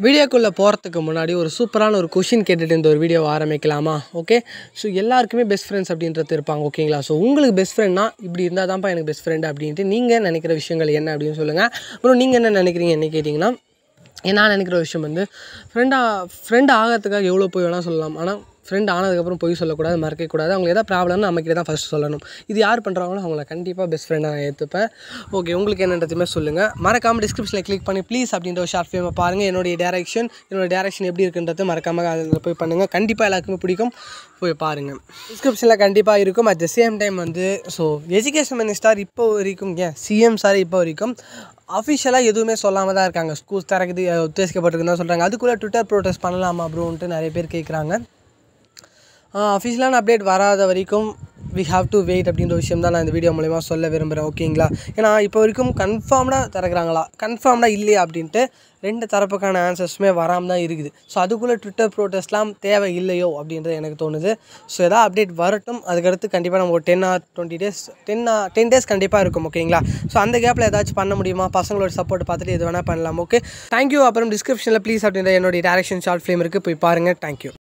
வீடியோக்குள்ளே போகிறதுக்கு முன்னாடி ஒரு சூப்பரான ஒரு கொஷின் கேட்டுட்டு இந்த ஒரு வீடியோவை ஆரம்பிக்கலாமா ஓகே ஸோ எல்லாருக்குமே பெஸ்ட் ஃப்ரெண்ட்ஸ் அப்படின்றது இருப்பாங்க ஓகேங்களா ஸோ உங்களுக்கு பெஸ்ட் ஃப்ரெண்ட்னா இப்படி இருந்தால் தான்ப்பா எனக்கு பெஸ்ட் ஃப்ரெண்ட் அப்படின்ட்டு நீங்கள் நினைக்கிற விஷயங்கள் என்ன அப்படின்னு சொல்லுங்கள் அப்புறம் நீங்கள் என்ன நினைக்கிறீங்க என்ன கேட்டிங்கன்னா ஏன் நான் நினைக்கிற ஒரு விஷயம் வந்து ஃப்ரெண்டாக ஃப்ரெண்ட் ஆகிறதுக்காக எவ்வளோ போய் வேணால் சொல்லலாம் ஆனால் ஃப்ரெண்ட் ஆனதுக்கப்புறம் பொய் சொல்லக்கூடாது மறக்கக்கூடாது அவங்களுக்கு எதாவது ப்ராப்ளம்னு நம்மக்கிட்ட தான் ஃபஸ்ட் சொல்லணும் இது யார் பண்ணுறாங்களோ அவங்கள கண்டிப்பாக பெஸ்ட் ஃப்ரெண்டாக நான் ஏற்றுப்பேன் ஓகே உங்களுக்கு என்னன்றதுமே சொல்லுங்கள் மறக்காமல் டிஸ்கிரிப்ஷனில் கிளிக் பண்ணி ப்ளீஸ் அப்படின்ற ஒரு ஷார்ட் ஃபிலிமை பாருங்கள் என்னுடைய டேரக்ஷன் என்னோட டேரக்ஷன் எப்படி இருக்குன்றது மறக்காமல் அதில் போய் பண்ணுங்கள் கண்டிப்பாக எல்லாருக்குமே பிடிக்கும் போய் பாருங்கள் டிஸ்கிரிப்ஷனில் கண்டிப்பாக இருக்கும் அட் த சேம் டைம் வந்து ஸோ எஜுகேஷன் மினிஸ்டர் இப்போ வரைக்கும் ஏன் சிஎம் சார் இப்போ வரைக்கும் அஃபிஷியலாக எதுவுமே சொல்லாமல் தான் இருக்காங்க ஸ்கூல்ஸ் திறக்குது அஹ், உத்தேசிக்கப்பட்டிருக்குன்னு தான் சொல்கிறாங்க அதுக்குள்ளே ட்விட்டர் ப்ரோட்டஸ்ட் பண்ணலாமா ப்ரோன்ட்டு நிறைய பேர் கேட்குறாங்க அஃபிஷியலான அப்டேட் வராத வரைக்கும் வி ஹாவ் டு வெயிட் அப்படின்ற விஷயம் தான் நான் இந்த வீடியோ மூலயமா சொல்ல விரும்புகிறேன் ஓகேங்களா ஏன்னா இப்போ வரைக்கும் கன்ஃபார்ம்டாக திறக்கிறாங்களா கன்ஃபார்ம்டாக இல்லையா அப்படின்ட்டு ரெண்டு தரப்புக்கான ஆன்சர்ஸுமே வராமல் தான் இருக்குது ஸோ அதுக்குள்ளே ட்விட்டர் ப்ரோட்டஸ்ட்லாம் தேவை இல்லையோ அப்படின்றது எனக்கு தோணுது ஸோ எதாவது அப்டேட் வரட்டும் அதுக்கடுத்து கண்டிப்பாக நம்ம ஒரு ten or twenty days ten ten days கண்டிப்பாக இருக்கும் ஓகேங்களா ஸோ அந்த கேப்பில் ஏதாச்சும் பண்ண முடியுமா பசங்களோட சப்போர்ட் பார்த்துட்டு எது வேணால் பண்ணலாம் ஓகே தேங்க்யூ அப்புறம் டிஸ்கிரிப்ஷனில் ப்ளீஸ் அப்படின்ற என்னுடைய டேரக்ஷன் ஷார்ட் ஃபிலிம் இருக்குது போய் பாருங்கள் தேங்க்யூ